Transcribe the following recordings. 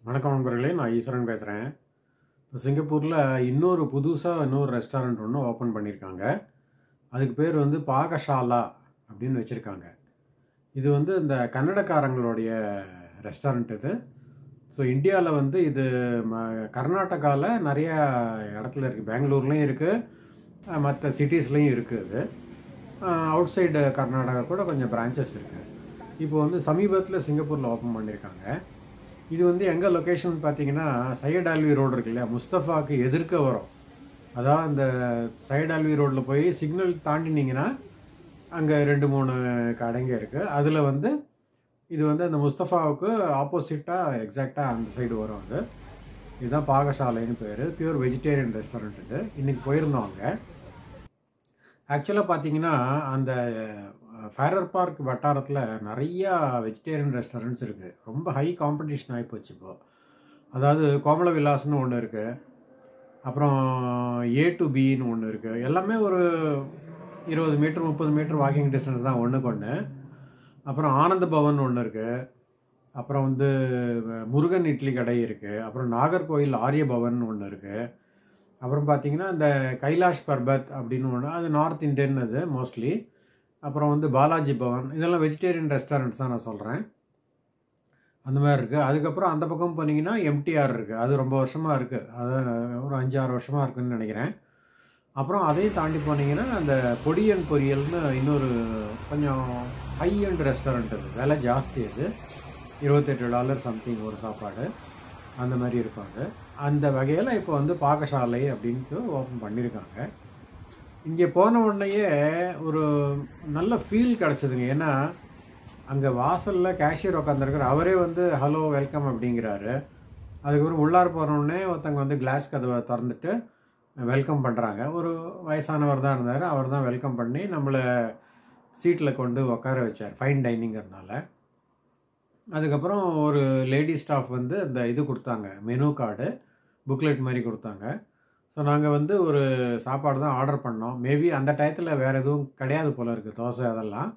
வணக்கம் நண்பர்களே நான் ஈஸ்வரன் பேசுகிறேன் இப்போ சிங்கப்பூரில் இன்னொரு புதுசாக இன்னொரு ரெஸ்டாரண்ட் ஒன்று ஓப்பன் பண்ணியிருக்காங்க அதுக்கு பேர் வந்து பாகஷாலா அப்படின்னு வச்சுருக்காங்க இது வந்து இந்த கன்னடக்காரங்களுடைய ரெஸ்டாரண்ட் இது ஸோ இந்தியாவில் வந்து இது ம கர்நாடகாவில் நிறைய இடத்துல இருக்குது பெங்களூர்லேயும் இருக்குது மற்ற சிட்டிஸ்லேயும் இருக்குது அவுட் சைடு கர்நாடகா கூட கொஞ்சம் பிரான்ச்சஸ் இருக்குது இப்போ வந்து சமீபத்தில் சிங்கப்பூரில் ஓப்பன் பண்ணியிருக்காங்க இது வந்து எங்கே லொக்கேஷன் பார்த்தீங்கன்னா சையட் ஆல்வி ரோடு இருக்கு இல்லையா முஸ்தஃபாவுக்கு எதிர்க்க வரும் அதான் அந்த சையட் ஆல்வி ரோட்டில் போய் சிக்னல் தாண்டினீங்கன்னா அங்கே ரெண்டு மூணு கடைங்க இருக்குது அதில் வந்து இது வந்து அந்த முஸ்தஃபாவுக்கு ஆப்போசிட்டாக எக்ஸாக்டாக அந்த சைடு வரும் அது இதுதான் பாகசாலைன்னு பேர் பியூர் வெஜிடேரியன் ரெஸ்டாரண்ட் இது இன்றைக்கி போயிருந்தோம் அங்கே ஆக்சுவலாக பார்த்தீங்கன்னா அந்த ஃபேரர் பார்க் வட்டாரத்தில் நிறையா வெஜிடேரியன் ரெஸ்டாரண்ட்ஸ் இருக்குது ரொம்ப ஹை காம்படிஷன் ஆகிப்போச்சு இப்போது அதாவது கோமல விலாஸ்னு ஒன்று இருக்குது அப்புறம் ஏ டு பின்னு ஒன்று இருக்குது எல்லாமே ஒரு இருபது மீட்டர் முப்பது மீட்டர் வாக்கிங் டிஸ்டன்ஸ் தான் ஒன்றுக்கு ஒன்று அப்புறம் ஆனந்த பவன் ஒன்று இருக்குது அப்புறம் வந்து முருகன் இட்லி கடை இருக்குது அப்புறம் நாகர்கோயில் ஆரிய பவன் ஒன்று இருக்குது அப்புறம் பார்த்தீங்கன்னா இந்த கைலாஷ் பர்பத் அப்படின்னு ஒன்று அது நார்த் இந்தியன் அது மோஸ்ட்லி அப்புறம் வந்து பாலாஜி பவன் இதெல்லாம் வெஜிடேரியன் ரெஸ்டாரண்ட்ஸ் தான் நான் சொல்கிறேன் அந்த மாதிரி இருக்குது அதுக்கப்புறம் அந்த பக்கம் போனீங்கன்னா எம்டிஆர் இருக்குது அது ரொம்ப வருஷமாக இருக்குது அது ஒரு அஞ்சாறு வருஷமாக இருக்குதுன்னு நினைக்கிறேன் அப்புறம் அதையும் தாண்டி போனீங்கன்னா அந்த பொடியன் பொரியல்னு இன்னொரு கொஞ்சம் ஹை அண்ட் ரெஸ்டாரண்ட் அது விலை ஜாஸ்தி அது இருபத்தெட்டு டாலர் சம்திங் ஒரு சாப்பாடு அந்த மாதிரி இருக்கும் அது அந்த வகையில் இப்போ வந்து பாகசாலை அப்படின்ட்டு ஓப்பன் பண்ணியிருக்காங்க இங்கே போன உடனேயே ஒரு நல்ல ஃபீல் கிடச்சிதுங்க ஏன்னா அங்கே வாசலில் கேஷியர் உட்காந்துருக்கார் அவரே வந்து ஹலோ வெல்கம் அப்படிங்கிறாரு அதுக்கப்புறம் உள்ளார போனோடனே ஒருத்தங்க வந்து கிளாஸ் கதவை திறந்துட்டு வெல்கம் பண்ணுறாங்க ஒரு வயசானவர் தான் இருந்தார் அவர் தான் வெல்கம் பண்ணி நம்மளை சீட்டில் கொண்டு உட்கார வச்சார் ஃபைன் டைனிங்கிறதுனால அதுக்கப்புறம் ஒரு லேடி ஸ்டாஃப் வந்து இந்த இது கொடுத்தாங்க மெனு கார்டு புக்லெட் மாதிரி கொடுத்தாங்க ஸோ நாங்கள் வந்து ஒரு சாப்பாடு தான் ஆர்டர் பண்ணோம் மேபி அந்த டயத்தில் வேறு எதுவும் கிடையாது போல் இருக்குது தோசை அதெல்லாம்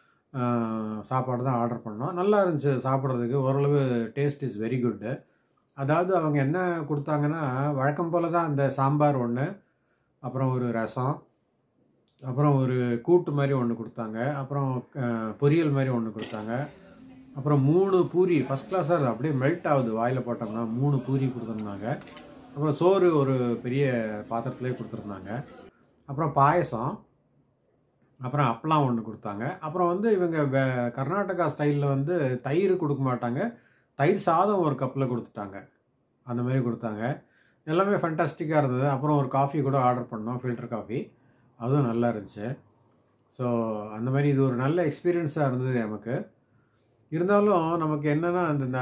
சாப்பாடு தான் ஆர்டர் பண்ணோம் நல்லா இருந்துச்சு சாப்பிட்றதுக்கு ஓரளவு டேஸ்ட் இஸ் வெரி குட்டு அதாவது அவங்க என்ன கொடுத்தாங்கன்னா வழக்கம் போல் தான் அந்த சாம்பார் ஒன்று அப்புறம் ஒரு ரசம் அப்புறம் ஒரு கூட்டு மாதிரி ஒன்று கொடுத்தாங்க அப்புறம் பொரியல் மாதிரி ஒன்று கொடுத்தாங்க அப்புறம் மூணு பூரி ஃபஸ்ட் கிளாஸாக இருக்குது அப்படியே மெல்ட் ஆகுது வாயில் போட்டோம்னா மூணு பூரி கொடுத்துருந்தாங்க அப்புறம் சோறு ஒரு பெரிய பாத்திரத்துலேயே கொடுத்துருந்தாங்க அப்புறம் பாயசம் அப்புறம் அப்பளம் ஒன்று கொடுத்தாங்க அப்புறம் வந்து இவங்க வே கர்நாடகா ஸ்டைலில் வந்து தயிர் கொடுக்க மாட்டாங்க தயிர் சாதம் ஒரு கப்பில் கொடுத்துட்டாங்க அந்த மாதிரி கொடுத்தாங்க எல்லாமே ஃபண்டாஸ்டிக்காக இருந்தது அப்புறம் ஒரு காஃபி கூட ஆர்டர் பண்ணோம் ஃபில்டர் காஃபி அதுவும் நல்லா இருந்துச்சு ஸோ அந்த மாதிரி இது ஒரு நல்ல எக்ஸ்பீரியன்ஸாக இருந்தது நமக்கு இருந்தாலும் நமக்கு என்னென்னா அந்த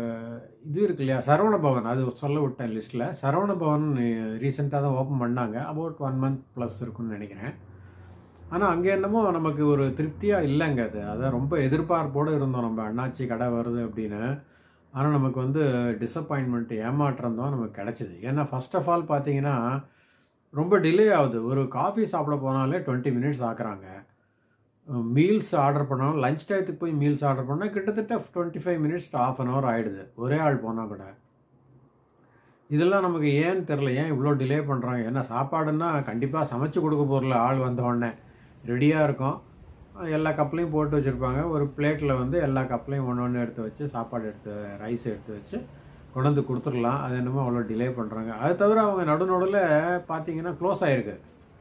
இது இருக்கு இல்லையா சரவண பவன் அது சொல்ல விட்டேன் லிஸ்ட்டில் சரவண பவன் ரீசெண்டாக தான் ஓப்பன் பண்ணாங்க அபவுட் ஒன் மந்த் ப்ளஸ் இருக்குன்னு நினைக்கிறேன் ஆனால் அங்கே என்னமோ நமக்கு ஒரு திருப்தியாக இல்லைங்க அது அதான் ரொம்ப எதிர்பார்ப்போடு இருந்தோம் நம்ம அண்ணாச்சி கடை வருது அப்படின்னு ஆனால் நமக்கு வந்து டிசப்பாயின்மெண்ட் ஏமாற்றம் தான் நமக்கு கிடச்சிது ஏன்னா ஃபஸ்ட் ஆஃப் ஆல் பார்த்தீங்கன்னா ரொம்ப டிலே ஆகுது ஒரு காஃபி சாப்பிட போனாலே டுவெண்ட்டி மினிட்ஸ் ஆக்குறாங்க மீல்ஸ் ஆர்டர் பண்ணாலும் லஞ்ச் டயத்துக்கு போய் மீல்ஸ் ஆர்டர் பண்ணால் கிட்டத்தட்ட twenty five minutes half an hour ஆகிடுது ஒரே ஆள் போனால் கூட இதெல்லாம் நமக்கு ஏன்னு தெரில ஏன் இவ்வளோ டிலே பண்ணுறாங்க ஏன்னா சாப்பாடுன்னா கண்டிப்பாக சமைச்சு கொடுக்க போகிறல ஆள் வந்த உடனே ரெடியாக இருக்கும் எல்லா கப்லையும் போட்டு வச்சுருப்பாங்க ஒரு பிளேட்டில் வந்து எல்லா கப்லையும் ஒன்று ஒன்று எடுத்து வச்சு சாப்பாடு எடுத்து ரைஸ் எடுத்து வச்சு கொண்டு வந்து கொடுத்துடலாம் அது என்னமோ அவ்வளோ டிலே பண்ணுறாங்க அது தவிர அவங்க நடு நடுவில் பார்த்தீங்கன்னா க்ளோஸ் ஆகிருக்கு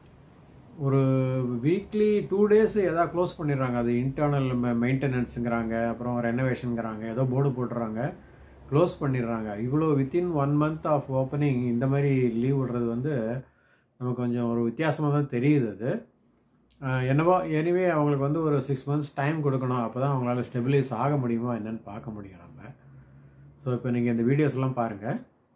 ஒரு வீக்லி டூ டேஸ் எதாவது க்ளோஸ் பண்ணிடுறாங்க அது இன்டர்னல் மெயின்டெனன்ஸுங்கிறாங்க அப்புறம் ரெனோவேஷனுங்கிறாங்க ஏதோ போர்டு போட்டுறாங்க க்ளோஸ் பண்ணிடுறாங்க இவ்வளோ within one month of opening இந்த மாதிரி லீவ் விடுறது வந்து நமக்கு கொஞ்சம் ஒரு வித்தியாசமாக தான் தெரியுது அது என்னவோ எனிவே அவங்களுக்கு வந்து ஒரு சிக்ஸ் மந்த்ஸ் டைம் கொடுக்கணும் அப்போ தான் அவங்களால ஸ்டெபிலைஸ் ஆக முடியுமா என்னன்னு பார்க்க முடியும் நம்ம ஸோ இப்போ நீங்கள் இந்த வீடியோஸ்லாம் பாருங்கள்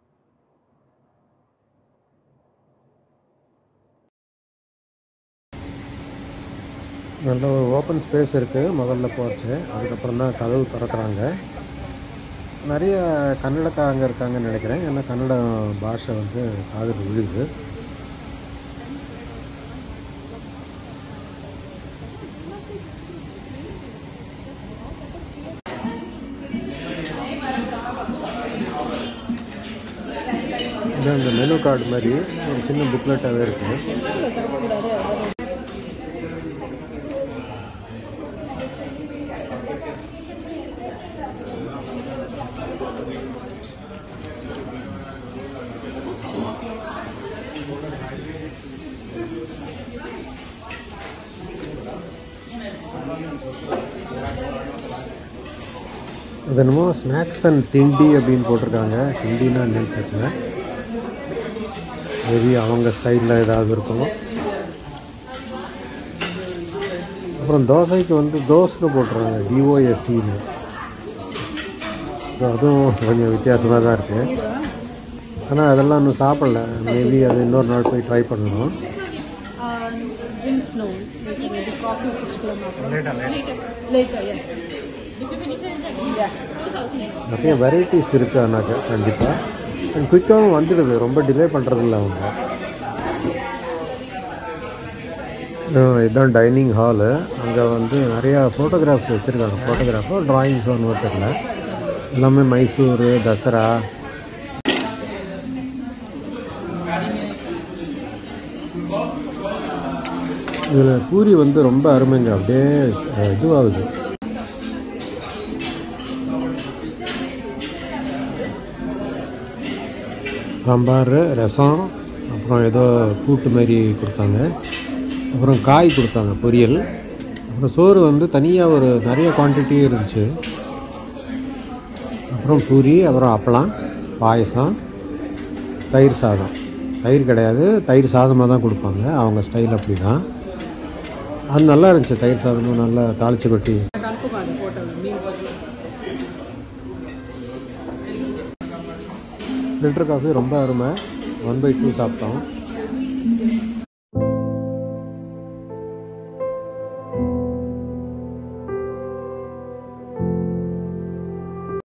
நல்ல ஒரு ஓப்பன் ஸ்பேஸ் இருக்குது முதல்ல போச்சு அதுக்கப்புறம் தான் கதவு திறக்கிறாங்க நிறைய கன்னடக்காரங்க இருக்காங்கன்னு நினைக்கிறேன் ஏன்னா கன்னட பாஷை வந்து காதில் விழுது இது அந்த மெனு கார்டு மாதிரி ஒரு சின்ன புக்லெட்டாகவே இருக்குது அது என்னமோ ஸ்நாக்ஸ் அண்ட் திண்டி அப்படின்னு போட்டிருக்காங்க திண்டினா என்னன்னு தெரியல மேபி அவங்க ஸ்டைலில் ஏதாவது இருக்கும் அப்புறம் தோசைக்கு வந்து தோசை போட்டுருக்காங்க டிஓஎஸ்சின்னு ஸோ அதுவும் கொஞ்சம் வித்தியாசமாக தான் இருக்குது ஆனால் அதெல்லாம் இன்னும் சாப்பிடல மேபி அது இன்னொரு நாள் போய் ட்ரை பண்ணணும் ட்ரிங்க்ஸ் நோ maybe coffee குடிச்சுக்கலாம் later yeah yeah நிறைய வெரைட்டிஸ் இருக்குது ஆனாக்க கண்டிப்பாக அண்ட் குயிக்காகவும் வந்துடுது ரொம்ப டிலே பண்ணுறதில்ல அவங்க ஆ, இதுதான் டைனிங் ஹாலு அங்கே வந்து நிறையா ஃபோட்டோகிராஃப்ஸ் வச்சுருக்காங்க ஃபோட்டோகிராஃபோ ட்ராயிங்ஸ் ஒன்று தெரியல எல்லாமே மைசூர் தசரா இதில் பூரி வந்து ரொம்ப அருமைங்க அப்படியே அஹ், இதுவாகுது சாம்பார் ரசம் அப்புறம் ஏதோ கூட்டு மாதிரி கொடுத்தாங்க அப்புறம் காய் கொடுத்தாங்க பொரியல் அப்புறம் சோறு வந்து தனியாக ஒரு நிறைய குவான்டிட்டி இருந்துச்சு அப்புறம் பூரி அப்புறம் அப்பளம் பாயசம் தயிர் சாதம் தயிர் கிடையாது தயிர் சாதமாக தான் கொடுப்பாங்க அவங்க ஸ்டைல் அப்படி தான் அது நல்லா இருந்துச்சு தயிர் சாதமும் நல்லா தாளிச்சு கொட்டி கலப்புக்கும் அது போட்டது மீன் போட்டு ஃபில்டர் காஃபி ரொம்ப அருமை ஒன் பை டூ சாப்பிட்டோம்